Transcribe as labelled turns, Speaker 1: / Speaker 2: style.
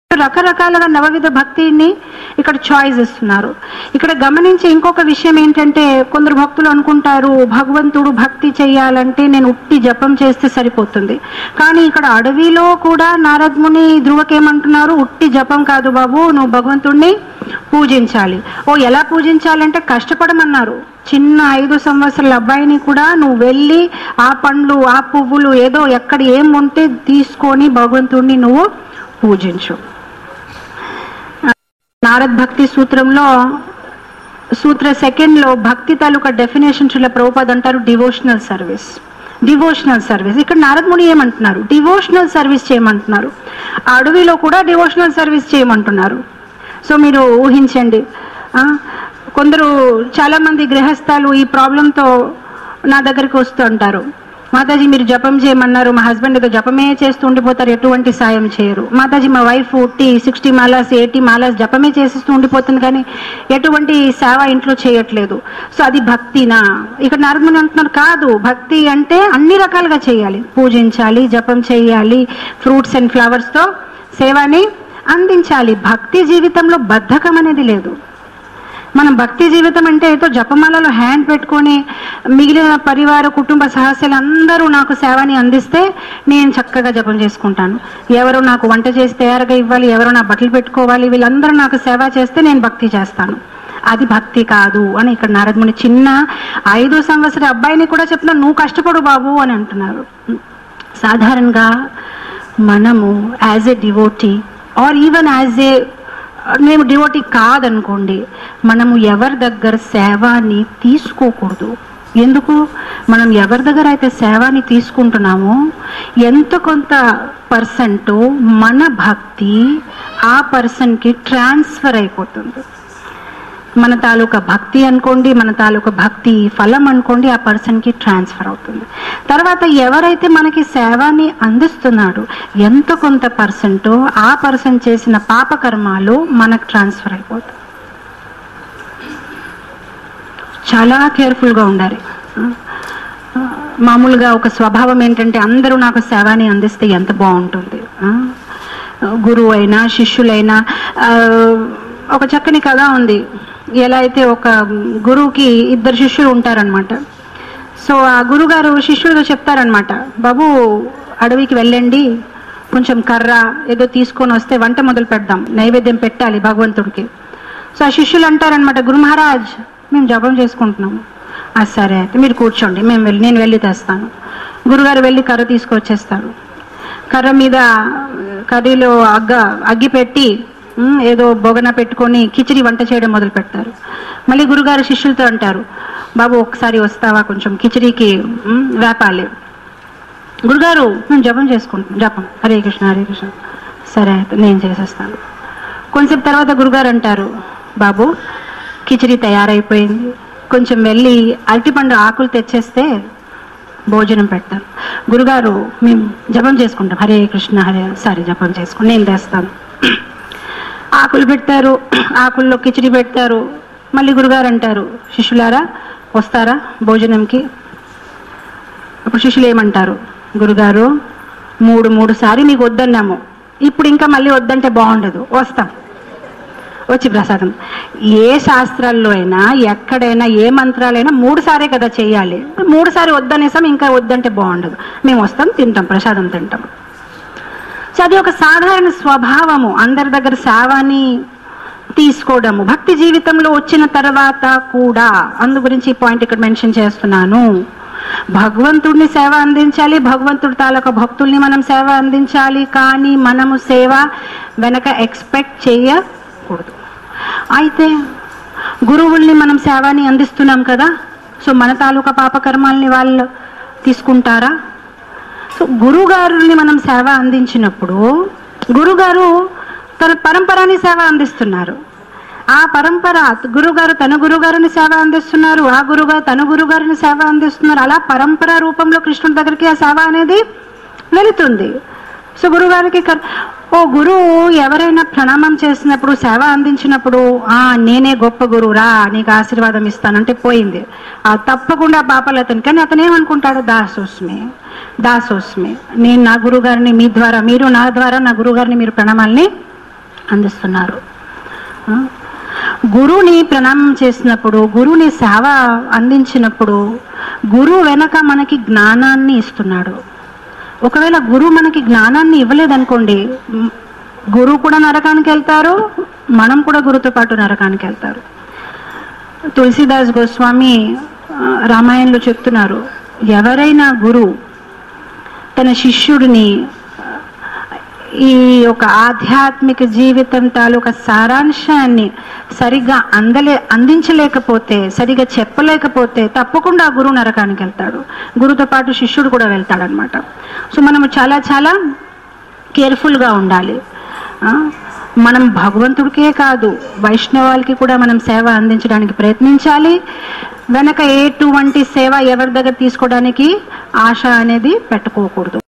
Speaker 1: రకరకాలుగా నవవిధ భక్తిని ఇక్కడ చాయిస్ ఇస్తున్నారు ఇక్కడ గమనించే ఇంకొక విషయం ఏంటంటే కొందరు భక్తులు అనుకుంటారు భగవంతుడు భక్తి చేయాలంటే నేను ఉట్టి జపం చేస్తే సరిపోతుంది కానీ ఇక్కడ అడవిలో కూడా నారదముని ధ్రువకేమంటున్నారు ఉట్టి జపం కాదు బాబు నువ్వు భగవంతుడిని పూజించాలి ఓ ఎలా పూజించాలంటే కష్టపడమన్నారు చిన్న ఐదు సంవత్సరాల అబ్బాయిని కూడా నువ్వు వెళ్ళి ఆ పండ్లు ఆ పువ్వులు ఏదో ఎక్కడ ఏం ఉంటే తీసుకొని భగవంతుడిని నువ్వు పూజించు నారద్ భక్తి సూత్రంలో సూత్ర సెకండ్ లో భక్తి తాలూకా డెఫినేషన్ చుల్ల ప్రభుపాద్ అంటారు డివోషనల్ సర్వీస్ డివోషనల్ సర్వీస్ ఇక్కడ నారద్ ముని ఏమంటున్నారు డివోషనల్ సర్వీస్ చేయమంటున్నారు ఆ అడవిలో కూడా డివోషనల్ సర్వీస్ చేయమంటున్నారు సో మీరు ఊహించండి ఆ, కొందరు చాలా మంది గృహస్థాలు ఈ ప్రాబ్లంతో నా దగ్గరికి వస్తూ ఉంటారు మాతాజీ మీరు జపం చేయమన్నారు మా హస్బెండ్ ఏదో జపమే చేస్తూ ఉండిపోతారు ఎటువంటి సాయం చేయరు మాతాజీ మా వైఫ్ టీ సిక్స్టీ మాలాస్ ఎయిటీ మాలాస్ జపమే చేసిస్తూ ఉండిపోతుంది కానీ ఎటువంటి సేవ ఇంట్లో చేయట్లేదు సో అది భక్తినా ఇక్కడ నారదుని అంటున్నారు కాదు భక్తి అంటే అన్ని రకాలుగా చేయాలి పూజించాలి జపం చేయాలి ఫ్రూట్స్ అండ్ ఫ్లవర్స్తో సేవని అందించాలి భక్తి జీవితంలో బద్ధకం అనేది లేదు మనం భక్తి జీవితం అంటే ఏదో జపమాలలో హ్యాండ్ పెట్టుకొని మిగిలిన పరివార కుటుంబ సహస్యాలు అందరూ నాకు సేవని అందిస్తే నేను చక్కగా జపం చేసుకుంటాను ఎవరు నాకు వంట చేసి తయారుగా ఇవ్వాలి ఎవరు నా బట్టలు పెట్టుకోవాలి వీళ్ళందరూ నాకు సేవ చేస్తే నేను భక్తి చేస్తాను అది భక్తి కాదు అని ఇక్కడ నారదముని చిన్న ఐదు సంవత్సర అబ్బాయిని కూడా చెప్తున్నా నువ్వు కష్టపడు బాబు అని అంటున్నారు సాధారణంగా మనము as a devotee or even as a మేము డివోటీ కాదనుకోండి మనము ఎవరి దగ్గర సేవాని తీసుకోకూడదు ఎందుకు మనం ఎవరి దగ్గర అయితే సేవాని తీసుకుంటున్నామో ఎంత కొంత పర్సెంట్ మన భక్తి ఆ పర్సన్కి ట్రాన్స్ఫర్ అయిపోతుంది మన తాలూకా భక్తి అనుకోండి మన తాలూకా భక్తి ఫలం అనుకోండి ఆ పర్సన్కి ట్రాన్స్ఫర్ అవుతుంది తర్వాత ఎవరైతే మనకి సేవని అందిస్తున్నాడో ఎంత కొంత పర్సెంట్ ఆ పర్సన్ చేసిన పాపకర్మాలు మనకు ట్రాన్స్ఫర్ అయిపోతుంది చాలా కేర్ఫుల్గా ఉండాలి ఆ, మామూలుగా ఒక స్వభావం ఏంటంటే అందరూ నాకు సేవని అందిస్తే ఎంత బాగుంటుంది ఆ? గురువు అయినా శిష్యులైనా ఆ, ఒక చక్కని కథ ఉంది ఎలా అయితే ఒక గురువుకి ఇద్దరు శిష్యులు ఉంటారనమాట సో ఆ గురుగారు శిష్యుడితో చెప్తారనమాట బాబు అడవికి వెళ్ళండి కొంచెం కర్ర ఏదో తీసుకొని వస్తే వంట మొదలు పెడదాం నైవేద్యం పెట్టాలి భగవంతుడికి సో ఆ శిష్యులు అంటారనమాట గురు మహారాజ్ మేము జపం చేసుకుంటున్నాము "ఆ, సరే అయితే మీరు కూర్చోండి మేము వెళ్ళి నేను వెళ్ళి తెస్తాను గురుగారు వెళ్ళి కర్ర తీసుకొచ్చేస్తారు కర్ర మీద కర్రీలో అగ్గ అగ్గి పెట్టి ఉమ్, ఏదో బొగన పెట్టుకొని కిచిడి వంట చేయడం మొదలు పెడతారు మళ్ళీ గురుగారు శిష్యులతో అంటారు బాబు ఒకసారి వస్తావా కొంచెం కిచిడికి ఉమ్, వేపాలి గురుగారు మేము జపం చేసుకుంటున్నాం జపం హరే కృష్ణ హరే కృష్ణ సరే అయితే నేను చేసేస్తాను కొంచెం తర్వాత గురుగారు అంటారు బాబు కిచిడి తయారైపోయింది కొంచెం వెళ్ళి అరటిపండు ఆకులు తెచ్చేస్తే భోజనం పెడతారు గురుగారు మేము జపం చేసుకుంటాం హరే కృష్ణ హరే సరే జపం చేసుకుని నేను తెస్తాను ఆకులు పెడతారు ఆకుల్లో కిచిడి పెడతారు మళ్ళీ గురుగారు అంటారు శిష్యులారా వస్తారా భోజనంకి అప్పుడు శిష్యులు ఏమంటారు గురుగారు మూడు మూడు సారి మీకు వద్దన్నాము ఇప్పుడు ఇంకా మళ్ళీ వద్దంటే బాగుండదు వస్తాం వచ్చి ప్రసాదం ఏ శాస్త్రాల్లో అయినా ఎక్కడైనా ఏ మంత్రాలైనా మూడు సారే కదా చేయాలి మూడు సారి వద్దనేసాం ఇంకా వద్దంటే బాగుండదు మేము వస్తాం తింటాం ప్రసాదం తింటాం సో అది ఒక సాధారణ స్వభావము అందరి దగ్గర సేవని తీసుకోవడము భక్తి జీవితంలో వచ్చిన తర్వాత కూడా అందు గురించి ఈ పాయింట్ ఇక్కడ మెన్షన్ చేస్తున్నాను భగవంతుడిని సేవ అందించాలి భగవంతుడి తాలూకా భక్తుల్ని మనం సేవ అందించాలి కానీ మనము సేవ వెనక ఎక్స్పెక్ట్ చేయకూడదు అయితే గురువుల్ని మనం సేవని అందిస్తున్నాం కదా సో మన తాలూకా పాపకర్మాల్ని వాళ్ళు తీసుకుంటారా సో గురుగారుల్ని మనం సేవ అందించినప్పుడు గురుగారు తన పరంపరాని సేవ అందిస్తున్నారు ఆ పరంపర గురుగారు తన గురుగారిని సేవ అందిస్తున్నారు ఆ గురుగారు తన గురుగారిని సేవ అందిస్తున్నారు అలా పరంపర రూపంలో కృష్ణుడి దగ్గరికి ఆ సేవ అనేది వెళుతుంది సో గురుగారికి కర్- ఓ గురువు ఎవరైనా ప్రణామం చేసినప్పుడు సేవ అందించినప్పుడు ఆ నేనే గొప్ప గురువు రా నీకు ఆశీర్వాదం ఇస్తానంటే పోయింది ఆ తప్పకుండా పాపాలు అతను కానీ అతను ఏమనుకుంటాడు దాసోస్మి దాసోస్మి నేను నా గురుగారిని మీ ద్వారా మీరు నా ద్వారా నా గురుగారిని మీరు ప్రణామాల్ని అందిస్తున్నారు ఆ? గురువుని ప్రణామం చేసినప్పుడు గురువుని సేవ అందించినప్పుడు గురువు వెనక మనకి జ్ఞానాన్ని ఇస్తున్నాడు ఒకవేళ గురువు మనకి జ్ఞానాన్ని ఇవ్వలేదనుకోండి మ్, గురువు కూడా నరకానికి వెళ్తారు మనం కూడా గురుతో పాటు నరకానికి వెళ్తారు తులసిదాస్ గోస్వామి ఆ, రామాయణంలో చెప్తున్నారు ఎవరైనా గురువు తన శిష్యుడిని ఈ యొక్క ఆధ్యాత్మిక జీవితం తాలూకా సారాంశాన్ని సరిగ్గా అందలే అందించలేకపోతే సరిగా చెప్పలేకపోతే తప్పకుండా ఆ గురువు నరకానికి వెళ్తాడు గురువుతో పాటు శిష్యుడు కూడా వెళ్తాడనమాట సో మనము చాలా చాలా కేర్ఫుల్గా ఉండాలి ఆ, మనం భగవంతుడికే కాదు వైష్ణవాలకి కూడా మనం సేవ అందించడానికి ప్రయత్నించాలి వెనక ఎటువంటి సేవ ఎవరి దగ్గర తీసుకోవడానికి ఆశ అనేది పెట్టుకోకూడదు